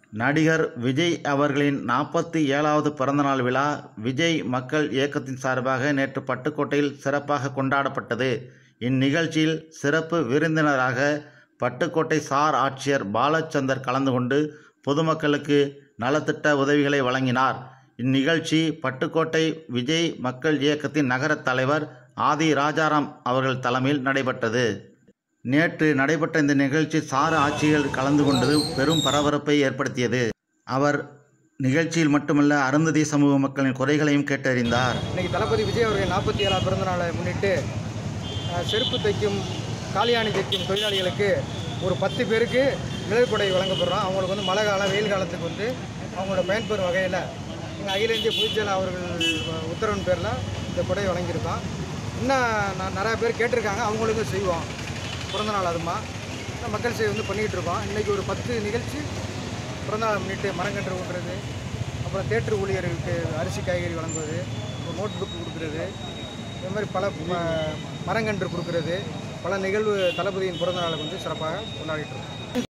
நடிகர் விஜய் அவர்களின் நாற்பத்தி ஏழாவது பிறந்தநாள் விழா விஜய் மக்கள் இயக்கத்தின் சார்பாக நேற்று பட்டுக்கோட்டையில் சிறப்பாக கொண்டாடப்பட்டது இந்நிகழ்ச்சியில் சிறப்பு விருந்தினராக பட்டுக்கோட்டை சார் ஆட்சியர் பாலச்சந்தர் கலந்து கொண்டு பொதுமக்களுக்கு நலத்திட்ட உதவிகளை வழங்கினார் இந்நிகழ்ச்சி பட்டுக்கோட்டை விஜய் மக்கள் இயக்கத்தின் நகரத் தலைவர் ஆதி ராஜாராம் அவர்கள் தலைமையில் நடைபெற்றது நேற்று நடைபெற்ற இந்த நிகழ்ச்சி சார் ஆட்சியர் கலந்து கொண்டது பெரும் பரபரப்பை ஏற்படுத்தியது அவர் நிகழ்ச்சியில் மட்டுமல்ல அருந்ததி சமூக மக்களின் குறைகளையும் கேட்டறிந்தார் இன்னைக்கு தளபதி விஜய் அவர்கள் நாற்பத்தி ஏழாம் பிறந்த நாளை முன்னிட்டு அஹ், செருப்பு தைக்கும் காலியாணி தைக்கும் தொழிலாளிகளுக்கு ஒரு பத்து பேருக்கு நிழல் கொடை வழங்கப்படுறோம் அவங்களுக்கு வந்து மழை காலம் வெயில் காலத்துக்கு வந்து அவங்களோட பயன்பெறும் வகையில் எங்கள் அகில இந்திய பொதுச்செயலர் அவர்கள் உத்தரவின் பேரில் இந்த கொடை வழங்கியிருக்கோம் இன்னும் நான் நிறையா பேர் கேட்டிருக்காங்க அவங்களுக்கும் செய்வோம் பிறந்தநாள் அதுமா இன்னும் மக்கள் சேவை வந்து பண்ணிகிட்டு இருக்கோம் இன்றைக்கி ஒரு பத்து நிகழ்ச்சி பிறந்தநாள் முன்னிட்டு மரங்கன்று ஊட்டுறது அப்புறம் தேட்டர் ஊழியர்களுக்கு அரிசி காய்கறி வழங்குவது அப்புறம் நோட் புக் கொடுக்குறது இந்த மாதிரி பல ம- மரங்கன்று கொடுக்குறது பல நிகழ்வு தளபதியின் பிறந்த நாளை வந்து சிறப்பாக கொண்டாடிட்டு இருக்கோம்